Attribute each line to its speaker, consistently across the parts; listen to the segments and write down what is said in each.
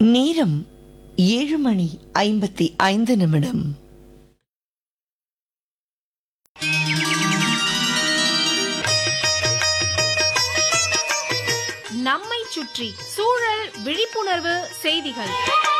Speaker 1: நேரம் ஏழு மணி ஐம்பத்தி ஐந்து நிமிடம்
Speaker 2: நம்மை சுற்றி சூழல் விழிப்புணர்வு செய்திகள்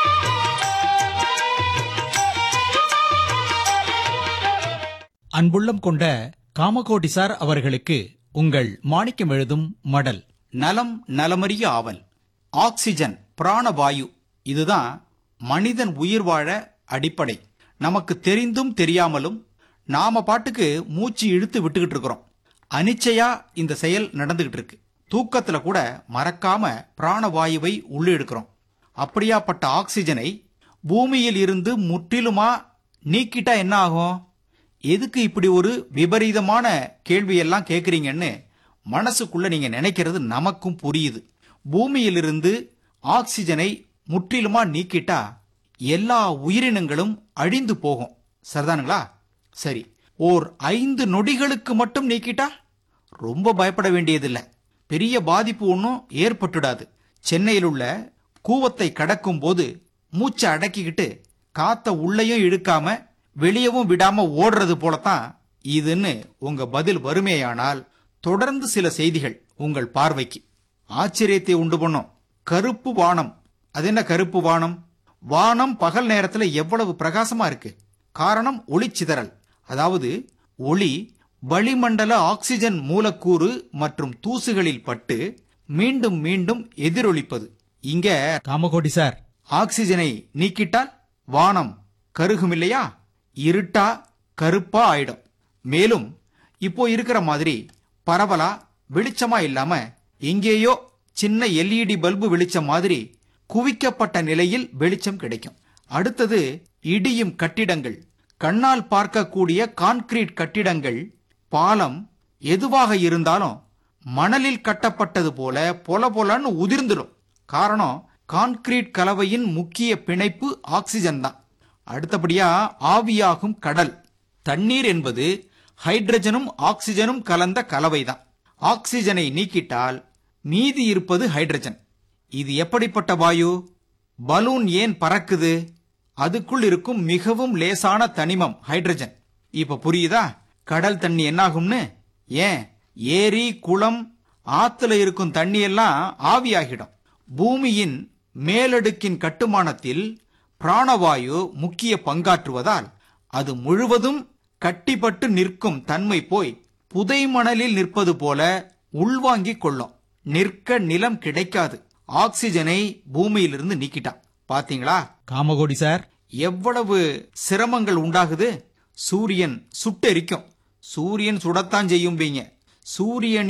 Speaker 3: அன்புள்ளம் கொண்ட காமகோடி சார் அவர்களுக்கு உங்கள் மாணிக்கம் எழுதும் மடல்
Speaker 4: நலம் நலமறிய ஆவல் ஆக்சிஜன் பிராணவாயு இதுதான் மனிதன் உயிர் வாழ அடிப்படை நமக்கு தெரிந்தும் தெரியாமலும் நாம பாட்டுக்கு மூச்சு இழுத்து விட்டுக்கிட்டு இருக்கிறோம் அனிச்சையா இந்த செயல் நடந்துகிட்டு இருக்கு தூக்கத்துல கூட மறக்காம பிராணவாயுவை உள்ளே எடுக்கிறோம் அப்படியாப்பட்ட ஆக்சிஜனை பூமியில் இருந்து முற்றிலுமா நீக்கிட்டா என்ன ஆகும் எதுக்கு இப்படி ஒரு விபரீதமான கேள்வியெல்லாம் கேட்குறீங்கன்னு மனசுக்குள்ள நீங்க நினைக்கிறது நமக்கும் புரியுது பூமியிலிருந்து ஆக்சிஜனை முற்றிலுமா நீக்கிட்டா எல்லா உயிரினங்களும் அழிந்து போகும் சரிதானுங்களா சரி ஓர் ஐந்து நொடிகளுக்கு மட்டும் நீக்கிட்டா ரொம்ப பயப்பட வேண்டியதில்லை பெரிய பாதிப்பு ஒன்றும் ஏற்பட்டுடாது சென்னையில் உள்ள கூவத்தை கடக்கும் போது மூச்சை அடக்கிக்கிட்டு காத்த உள்ளேயும் இழுக்காம வெளியவும் விடாம ஓடுறது போலத்தான் இதுன்னு உங்க பதில் வறுமையானால் தொடர்ந்து சில செய்திகள் உங்கள் பார்வைக்கு ஆச்சரியத்தை உண்டு பண்ணும் கருப்பு வானம் அது என்ன கருப்பு வானம் வானம் பகல் நேரத்துல எவ்வளவு பிரகாசமா இருக்கு காரணம் ஒளிச்சிதறல் அதாவது ஒளி வளிமண்டல ஆக்சிஜன் மூலக்கூறு மற்றும் தூசுகளில் பட்டு மீண்டும் மீண்டும் எதிரொலிப்பது இங்க
Speaker 3: காமகோடி சார்
Speaker 4: ஆக்சிஜனை நீக்கிட்டால் வானம் கருகும் இல்லையா இருட்டா கருப்பா ஆயிடும் மேலும் இப்போ இருக்கிற மாதிரி பரவலா வெளிச்சமா இல்லாம எங்கேயோ சின்ன எல்இடி பல்பு வெளிச்சம் மாதிரி குவிக்கப்பட்ட நிலையில் வெளிச்சம் கிடைக்கும் அடுத்தது இடியும் கட்டிடங்கள் கண்ணால் பார்க்கக்கூடிய கான்கிரீட் கட்டிடங்கள் பாலம் எதுவாக இருந்தாலும் மணலில் கட்டப்பட்டது போல பொல பொலன்னு உதிர்ந்துடும் காரணம் கான்கிரீட் கலவையின் முக்கிய பிணைப்பு ஆக்சிஜன் தான் அடுத்தபடியா ஆவியாகும் கடல் தண்ணீர் என்பது ஹைட்ரஜனும் ஆக்சிஜனும் கலந்த கலவைதான் ஆக்சிஜனை நீக்கிட்டால் மீதி இருப்பது ஹைட்ரஜன் இது எப்படிப்பட்ட வாயு பலூன் ஏன் பறக்குது அதுக்குள் இருக்கும் மிகவும் லேசான தனிமம் ஹைட்ரஜன் இப்ப புரியுதா கடல் தண்ணி என்னாகும்னு ஏன் ஏரி குளம் ஆத்துல இருக்கும் தண்ணி எல்லாம் ஆவியாகிடும் பூமியின் மேலடுக்கின் கட்டுமானத்தில் பிராணவாயு முக்கிய பங்காற்றுவதால் அது முழுவதும் கட்டிப்பட்டு நிற்கும் தன்மை போய் புதை மணலில் நிற்பது போல உள்வாங்கிக் கொள்ளும் நிற்க நிலம் கிடைக்காது ஆக்சிஜனை பூமியிலிருந்து நீக்கிட்டான் பாத்தீங்களா
Speaker 3: காமகோடி சார்
Speaker 4: எவ்வளவு சிரமங்கள் உண்டாகுது சூரியன் சுட்டெரிக்கும் சூரியன் சுடத்தான் செய்யும் சூரியனின்